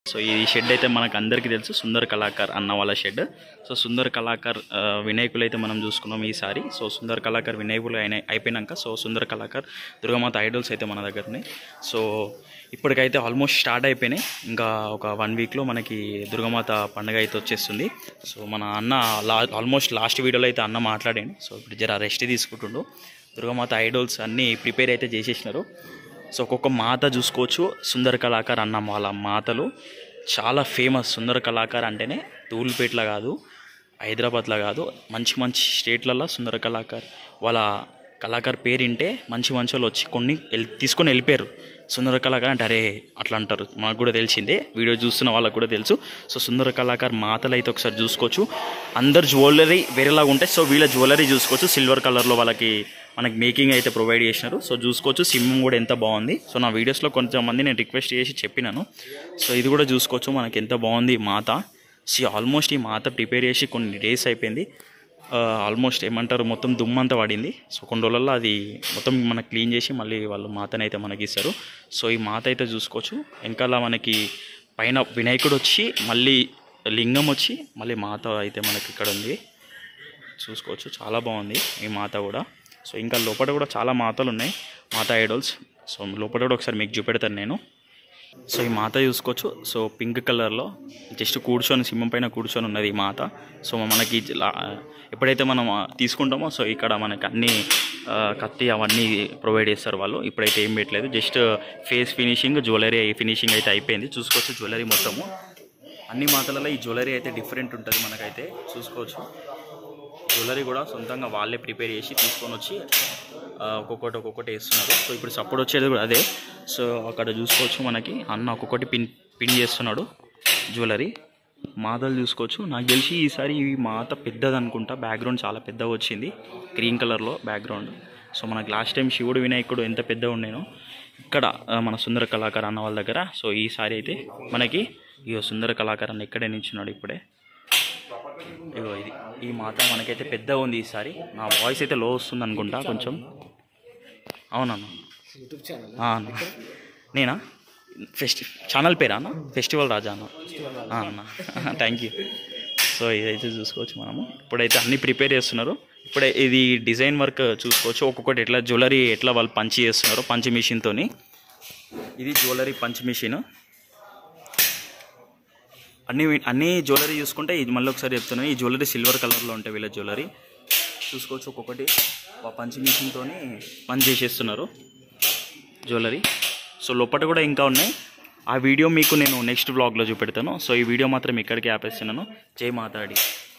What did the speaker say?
so ఈ shed అయితే మనకు అందరికీ తెలుసు సుందర్ కళాకార్ అన్న వాళ్ళ షెడ్ సో సుందర్ కళాకార్ ఆ, వినాయకులు అయితే మనం చూసుకున్నాం ఈసారి సో సుందర్ కళాకార్ వినాయకులు అయిన అయిపోయినాక సో సుందర్ కళాకార్ దుర్గామాత ఐడల్స్ అయితే మన దగ్గర ఉన్నాయి సో ఇప్పటికైతే ఆల్మోస్ట్ స్టార్ట్ అయిపోయినాయి ఇంకా ఒక వన్ వీక్లో మనకి దుర్గామాత పండుగ అయితే వచ్చేస్తుంది సో మన అన్న లా ఆల్మోస్ట్ లాస్ట్ వీడియోలో అయితే అన్న మాట్లాడాను సో ఇప్పుడు జర రెస్ట్ తీసుకుంటుండు దుర్గామాత ఐడల్స్ అన్నీ ప్రిపేర్ అయితే చేసేసినారు సో ఒక్కొక్క మాత చూసుకోవచ్చు సుందర కళాకార్ అన్న వాళ్ళ మాతలు చాలా ఫేమస్ సుందర కళాకార్ అంటేనే తూలుపేటలో కాదు హైదరాబాద్లో కాదు మంచి మంచి స్టేట్లలో సుందర కళాకార్ వాళ్ళ కళాకార్ పేరు వింటే మంచి మంచి వాళ్ళు వచ్చి కొన్ని వెళ్ళి తీసుకొని వెళ్ళిపోయారు సుందర కళాకార్ అంటే అరే అట్లా అంటారు మాకు కూడా తెలిసిందే వీడియో చూస్తున్న వాళ్ళకు కూడా తెలుసు సో సుందర కళాకార్ మాతలు అయితే ఒకసారి చూసుకోవచ్చు అందరు జ్యువెలరీ వేరేలాగా ఉంటాయి సో వీళ్ళ జ్యువెలరీ చూసుకోవచ్చు సిల్వర్ కలర్లో వాళ్ళకి మనకి మేకింగ్ అయితే ప్రొవైడ్ చేసినారు సో చూసుకోవచ్చు సింహం కూడా ఎంత బాగుంది సో నా వీడియోస్లో కొంతమంది నేను రిక్వెస్ట్ చేసి చెప్పినాను సో ఇది కూడా చూసుకోవచ్చు మనకి ఎంత బాగుంది ఈ మాత సి ఆల్మోస్ట్ ఈ మాత ప్రిపేర్ చేసి కొన్ని డేస్ అయిపోయింది ఆల్మోస్ట్ ఏమంటారు మొత్తం దుమ్మంతా పడింది సో కొన్ని రోజుల్లో అది మొత్తం మనకు క్లీన్ చేసి మళ్ళీ వాళ్ళు మాతనైతే అయితే మనకి ఇస్తారు సో ఈ మాత అయితే చూసుకోవచ్చు వెనకాల మనకి పైన వినాయకుడు వచ్చి మళ్ళీ లింగం వచ్చి మళ్ళీ మాత అయితే మనకి ఇక్కడ ఉంది చూసుకోవచ్చు చాలా బాగుంది ఈ మాత కూడా సో ఇంకా లోపల కూడా చాలా మాతలు ఉన్నాయి మాత ఐడల్స్ సో లోపల కూడా ఒకసారి మీకు చూపెడతాను నేను సో ఈ మాత చూసుకోవచ్చు సో పింక్ కలర్లో జస్ట్ కూర్చొని సింహం పైన కూర్చొని ఉన్నది ఈ మాత సో మనకి లా- ఎప్పుడైతే మనం ఆ, తీసుకుంటామో సో ఇక్కడ మనకి అన్ని ఆ, కత్తి అవన్నీ ప్రొవైడ్ చేస్తారు వాళ్ళు ఇప్పుడైతే ఏం పెట్టలేదు just face finishing jewellery finishing అయితే అయిపోయింది చూసుకోవచ్చు జ్యువెలరీ మొత్తము అన్ని మాతలలో ఈ జ్యువెలరీ అయితే డిఫరెంట్ ఉంటుంది మనకైతే చూసుకోవచ్చు జ్యువెలరీ కూడా సొంతంగా వాళ్ళే ప్రిపేర్ చేసి తీసుకొని వచ్చి ఆ, ఒక్కొక్కటి ఒక్కొక్కటి వేస్తున్నారు సో ఇప్పుడు సపోర్ట్ వచ్చేది కూడా అదే సో అక్కడ చూసుకోవచ్చు మనకి అన్న ఒక్కొక్కటి పిన్ పిన్ చేస్తున్నాడు జ్యువెలరీ మాతలు చూసుకోవచ్చు నాకు తెలిసి ఈసారి ఈ మాత పెద్దది అనుకుంటా బ్యాక్గ్రౌండ్ చాలా పెద్దగా వచ్చింది గ్రీన్ కలర్లో బ్యాక్గ్రౌండ్ సో మనకి లాస్ట్ టైం శివుడు వినాయకుడు ఎంత పెద్దగా ఉండేనో ఇక్కడ ఆ, మన సుందర కళాకారు అన్న వాళ్ళ దగ్గర సో ఈసారి అయితే మనకి ఈ సుందర కళాకారు అన్న ఇక్కడే నిల్చున్నాడు ఇప్పుడే ఇగో ఇది ఈ మాత మనకైతే పెద్దగా ఉంది ఈసారి నా వాయిస్ అయితే లో వస్తుంది అనుకుంటా కొంచెం అవునన్నా యూట్యూబ్ ఛానల్ ఆ అన్న నేనా ఫెస్టి ఛానల్ పేరా అన్న ఫెస్టివల్ రాజా అన్న ఆ అన్న థ్యాంక్ యూ సో ఇదైతే చూసుకోవచ్చు మనము ఇప్పుడైతే అన్ని ప్రిపేర్ చేస్తున్నారు ఇప్పుడే ఇది డిజైన్ వర్క్ చూసుకోవచ్చు ఒక్కొక్కటి ఎట్లా జ్యువెలరీ ఎట్లా వాళ్ళు పంచి చేస్తున్నారు పంచి మిషన్తోని ఇది జ్యువెలరీ పంచ్ మిషన్ అన్ని అన్ని జ్యువెలరీ చూసుకుంటే ఇది మళ్ళీ ఒకసారి చెప్తున్నాను ఈ జ్యువెలరీ సిల్వర్ కలర్లో ఉంటాయి వీళ్ళ జ్యువెలరీ చూసుకోవచ్చు ఒక్కొక్కటి ఆ పంచ్ మిషన్తో పని చేసేస్తున్నారు జ్యువెలరీ సో లోపల కూడా ఇంకా ఉన్నాయి ఆ వీడియో మీకు నేను నెక్స్ట్ బ్లాగ్లో చూపెడతాను సో ఈ వీడియో మాత్రం ఇక్కడికి ఆపేస్తున్నాను జై మాతాడి